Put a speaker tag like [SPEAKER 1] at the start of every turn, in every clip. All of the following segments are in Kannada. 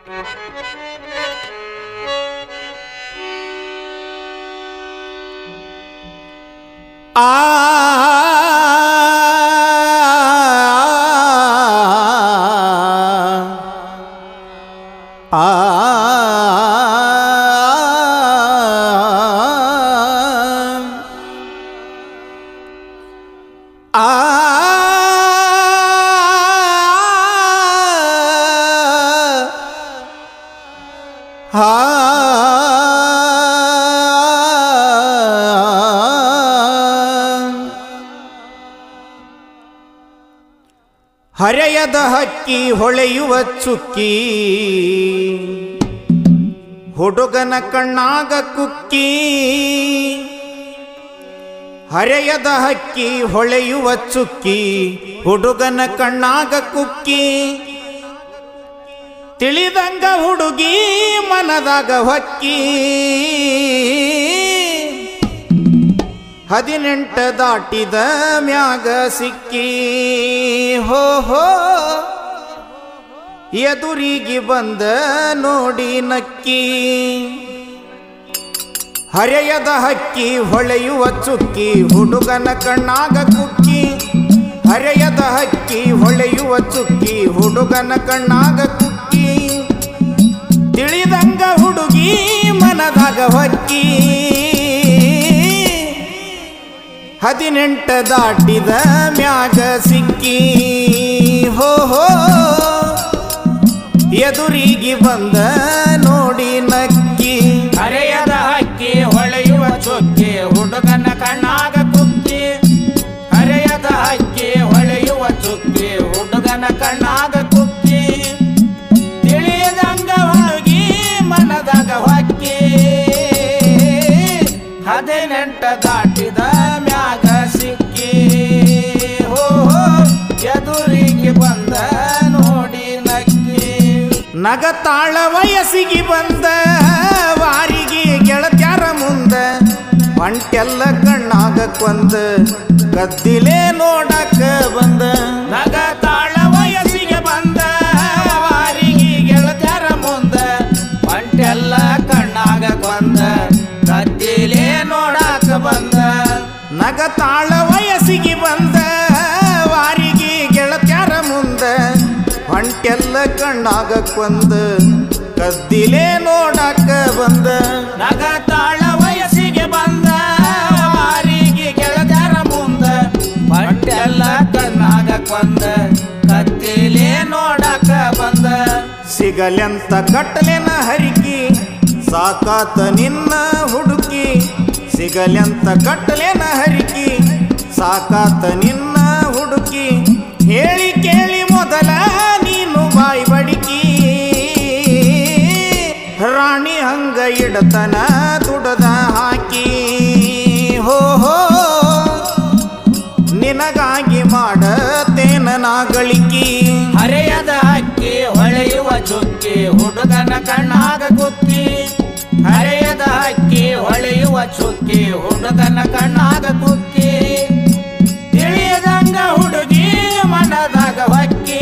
[SPEAKER 1] ಆ ಆ ಹರೆಯದ ಹಕ್ಕಿ ಹೊಳೆಯುವ ಚುಕ್ಕಿ ಹುಡುಗನ ಕಣ್ಣಾಗ ಕುಕ್ಕಿ ಹರೆಯದ ಹಕ್ಕಿ ಹೊಳೆಯುವ ಚುಕ್ಕಿ ಹುಡುಗನ ಕಣ್ಣಾಗ ಕುಕ್ಕಿ ತಿಳಿದಂಗ ಹುಡುಗಿ ಮನದಾಗ ಹೊಕ್ಕಿ ಹದಿನೆಂಟ ದಾಟಿದ ಮ್ಯಾಗ ಸಿಕ್ಕಿ ಹೋ ಹೋ ಎದುರಿಗೆ ಬಂದ ನೋಡಿ ನಕ್ಕಿ ಹರೆಯದ ಹಕ್ಕಿ ಹೊಳೆಯುವ ಚುಕ್ಕಿ ಹುಡುಗನ ಕಣ್ಣಾಗ ಕುಕ್ಕಿ ಹರೆಯದ ಹಕ್ಕಿ ಹೊಳೆಯುವ ಚುಕ್ಕಿ ಹುಡುಗನ ಕಣ್ಣಾಗ ಕುಕ್ಕಿ ತಿಳಿದಂಗ ಹುಡುಗಿ ಮನದಾಗ ಹೊಕ್ಕಿ ಹದಿನೆಂಟ ದಾಟಿದ ಮ್ಯಾಗ ಸಿಕ್ಕಿ ಹೋ ಹೋ ಎದುರಿಗೆ ಬಂದ ನೋಡಿ ನಕ್ಕಿ
[SPEAKER 2] ಹರೆಯದ ಹಕ್ಕಿ ಹೊಳೆಯುವ ಚೊಕ್ಕಿ ಹುಡುಗನ ಕಣ್ಣಾಗ ಕುಕ್ಕಿ ಹರೆಯದ ಹಕ್ಕಿ ಹೊಳೆಯುವ ಚುಕ್ಕಿ ಹುಡುಗನ ಕಣ್ಣಾಗ ಕುಕ್ಕಿ ತಿಳಿಯದಂಗ ಹುಡುಗಿ ಮನದಾಗ ಹೊಕ್ಕಿ ಹದಿನೆಂಟ ದಾಟಿದ ಮ್ಯಾಗ ಸಿಕ್ಕಿ ಹೋ ಹೋ, ಎದುರಿಗೆ ಬಂದ ನೋಡಿ ನಕ್ಕಿ
[SPEAKER 1] ನಗತಾಳ ವಯಸ್ಸಿಗೆ ಬಂದ ವಾರಿಗೆ ಗೆಳತ್ಯಾರ ಮುಂದ ಹೊಂಟೆಲ್ಲ ಕಣ್ಣಾಗ ಕೊಂದ ಕದ್ದಿಲೇ ನೋಡಕ ಬಂದ
[SPEAKER 2] ನಗ ತಾಳ ವಯಸ್ಸಿಗೆ ಬಂದ ವಾರಿಗೆ ಗೆಳತ್ಯಾರ ಮುಂದ ಹೊಂಟೆಲ್ಲ ಕಣ್ಣಾಗ ಕೊಂದ ಕದ್ದಿಲೇ ನೋಡಾಕ ಬಂದ
[SPEAKER 1] ನಗತಾಳ ವಯಸ್ಸಿಗೆ ಬಂದ ವಾರಿಗೆ ಗೆಳತ್ಯಾರ ಮುಂದ ಹೊಂಟೆಲ್ಲ ಕಣ್ಣಾಗ ಕೊಂದ ಕದ್ದಿಲೇ ನೋಡಕ ಬಂದ
[SPEAKER 2] ನಗ ತಾಳ ವಯಸ್ಸಿಗೆ ಬಂದ ವಾರಿಗೆ ಗೆಳತ್ಯಾರ ಮುಂದ ಹೊಂಟೆಲ್ಲ ಕಣ್ಣಾಗ ಕೊಂದ ಕದ್ದಿಲೇ ನೋಡಾಕ ಬಂದ
[SPEAKER 1] ಸಿಗಲೆಂತ ಕಟ್ಟಲೆನ ಹರಿಕಿ ಸಾಕಾತ ನಿನ್ನ ಹುಡುಕಿ ಸಿಗಲೆಂತ ಕಟ್ಟಲೆನ ಹರಿಕಿ ಸಾಕಾತ ನಿನ್ನ ಹುಡುಕಿ ಹೇಳಿ ಕೇಳಿ ಮೊದಲ ನೀನು ಬಾಯಿ ಬಡಿಕಿ ರಾಣಿ ಹಂಗ ಇಡತನ ದುಡದ ಹಾಕಿ ಹೋ ಹೋ ನಿನಗಾಗಿ ಮಾಡತೇನ ನಾಗಳಿಕಿ
[SPEAKER 2] ಹರೆಯದ ಹಕ್ಕಿ ಹೊಳೆಯುವ ಚುಕ್ಕಿ ಹುಡುಗನ ಕಣ್ಣಾಗ ಕುಕ್ಕಿ ಹರೆಯದ ಹಕ್ಕಿ ಹೊಳೆಯುವ ಚುಕ್ಕಿ ಹುಡುಗನ ಕಣ್ಣಾಗ ಕುಕ್ಕಿ ತಿಳಿಯದಂಗ ಹುಡುಗಿ ಮನದಾಗ ಹೊಕ್ಕಿ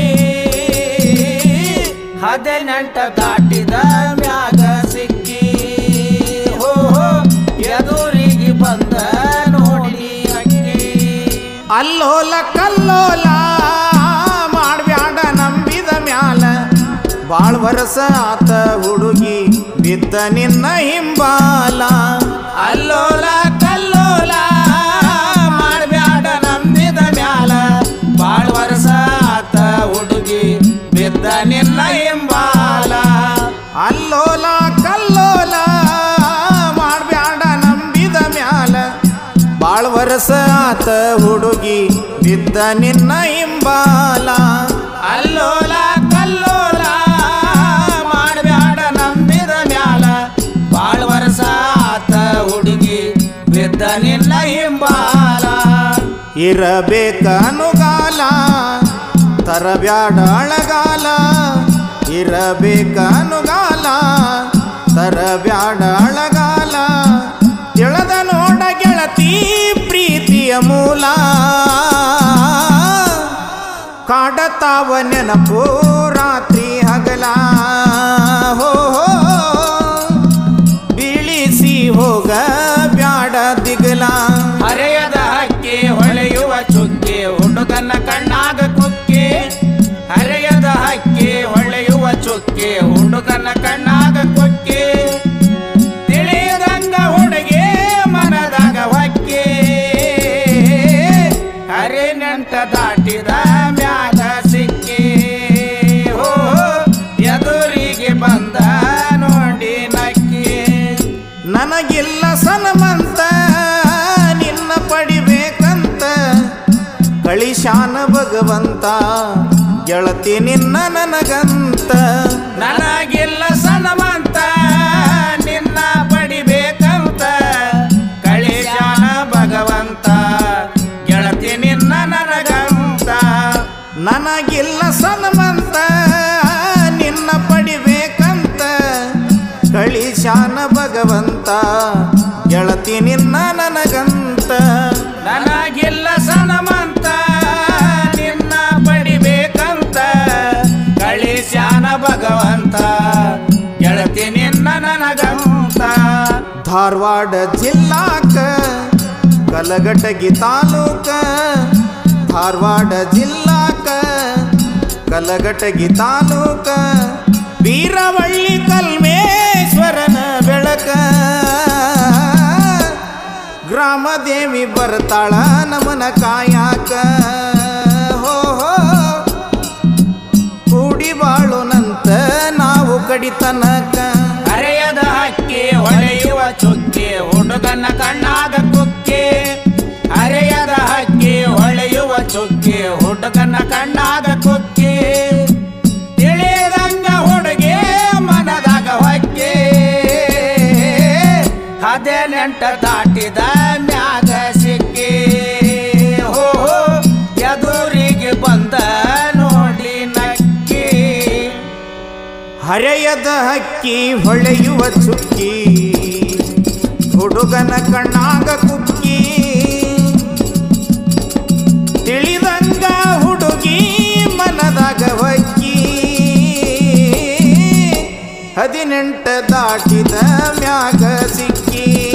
[SPEAKER 2] ಹದಿನೆಂಟ ದಾಟಿದ ಮ್ಯಾಗ ಸಿಕ್ಕಿ ಹೋ ಹೋ, ಎದುರಿಗೆ ಬಂದ ನೋಡಿ ಅಕ್ಕಿ
[SPEAKER 1] ಅಲ್ಲೋಲ ಕಲ್ಲೋಲ ಮಾಡ್ಬ್ಯಾಡ ನಂಬಿದ ಮ್ಯಾಲ ಬಾಳ್ ವರಸ ಆತ ಹುಡುಗಿ ಬಿದ್ದ ನಿನ್ನ ಹಿಂಬಾಲ
[SPEAKER 2] ಅಲ್ಲೋಲ ಕಲ್ಲೋಲ ಮಾಡ್ಬ್ಯಾಡ ನಂಬಿದ ಮ್ಯಾಲ ಬಾಳ್ ವರ್ಷ ಆತ ಹುಡುಗಿ ಬಿದ್ದ ನಿನ್ನ ಹಿಂಬಾಲ
[SPEAKER 1] ಅಲ್ಲೋಲ ಕಲ್ಲೋಲ ಮಾಡ್ಬ್ಯಾಡ ನಂಬಿದ ಮ್ಯಾಲ ಬಾಳ್ ವರಸ ಆತ ಹುಡುಗಿ ಬಿದ್ದ ನಿನ್ನ ಹಿಂಬಾಲ
[SPEAKER 2] ಅಲ್ಲೋಲ ಕಲ್ಲೋಲ ಮಾಡ್ಬ್ಯಾಡ ನಂಬಿದ ಮ್ಯಾಲ ಬಾಳ್ ವರ್ಷ ಆತ ಹುಡುಗಿ ಬಿದ್ದ ನಿನ್ನ ಹಿಂಬಾಲ
[SPEAKER 1] ಇರಬೇಕ ಅನುಗಾಲ ತರಬ್ಯಾಡ ಅಳಗಾಲ ಇರಬೇಕ ಅನುಗಾಲ ತರಬ್ಯಾಡ ಅಳಗಾಲ ತಿಳದ ನೋಡ ಗೆಳತಿ ಪ್ರೀತಿಯ ಮೂಲ ಕಾಡತಾವ ನೆನಪು ರಾತ್ರಿ ಹಗಲ ಸನಮಂತ ನಿನ್ನ ಪಡಿಬೇಕಂತ ಕಳಿಶಾನ ಭಗವಂತ ಗೆಳತಿ ನಿನ್ನ ನನಗಂತ
[SPEAKER 2] ನನಗಿಲ್ಲ ಸನಮಂತ ನಿನ್ನ ಪಡಿಬೇಕಂತ ಕಳಿಸ್ಯಾನ ಭಗವಂತ ಗೆಳತಿ ನಿನ್ನ ನನಗಂತ
[SPEAKER 1] ನನಗಿಲ್ಲ ಸನಮಂತ ನಿನ್ನ ಪಡಿಬೇಕಂತ ಕಳಿಶಾನ ಭಗವಂತ ಗೆಳತಿ ನಿನ್ನ ನನಗಂತ
[SPEAKER 2] ನನಗಿಲ್ಲ ಸನಮಂತ ನಿನ್ನ ಪಡಿಬೇಕಂತ ಕಳಿಸ್ಯಾನ ಭಗವಂತ ಗೆಳತಿ ನಿನ್ನ ನನಗಂತ
[SPEAKER 1] ಧಾರವಾಡ ಜಿಲ್ಲಾಕ ಕಲಘಟಗಿ ತಾಲೂಕ ಧಾರವಾಡ ಜಿಲ್ಲಾಕ ಕಲಘಟಗಿ ತಾಲೂಕ ವೀರವಳ್ಳಿ ಕಲ್ಮೇಶ್ವರನ ಬೆಳಕ ಗ್ರಾಮ ದೇವಿ ಬರ್ತಾಳ ನಮನ ಕಾಯಾಕ ಹೋ ಹೋ ಕೂಡಿ ಬಾಳುನಂತ ನಾವು ಕಡಿತನಕ
[SPEAKER 2] ಅರೆಯದ ಹಕ್ಕಿ ಹೊಳೆಯುವ ಚುಕ್ಕಿ ಹುಡುಗನ ಕಣ್ಣಾಗ ಕುಕ್ಕಿ ಅರೆಯದ ಹಕ್ಕಿ ಹೊಳೆಯುವ ಚುಕ್ಕಿ ಹುಡುಗನ ಕಣ್ಣಾಗ ಕುಕ್ಕಿ ತಿಳಿದಂಗ ಹುಡುಗಿ ಮನದಾಗ ಹೊಕ್ಕಿ ಹದಿನೆಂಟ ದಾಟಿದ ಮ್ಯಾಗ ಸಿಕ್ಕಿ ಹೋ ಹೋ, ಎದುರಿಗೆ ಬಂದ ನೋಡಿ ನಕ್ಕಿ
[SPEAKER 1] ಹರೆಯದ ಹಕ್ಕಿ ಹೊಳೆಯುವ ಚುಕ್ಕಿ ಹುಡುಗನ ಕಣ್ಣಾಗ ಕುಕ್ಕಿ ತಿಳಿದಂಗ ಹುಡುಗಿ ಮನದಾಗ ಹೊಕ್ಕಿ ಹದಿನೆಂಟ ದಾಟಿದ ಮ್ಯಾಗ ಸಿಕ್ಕಿ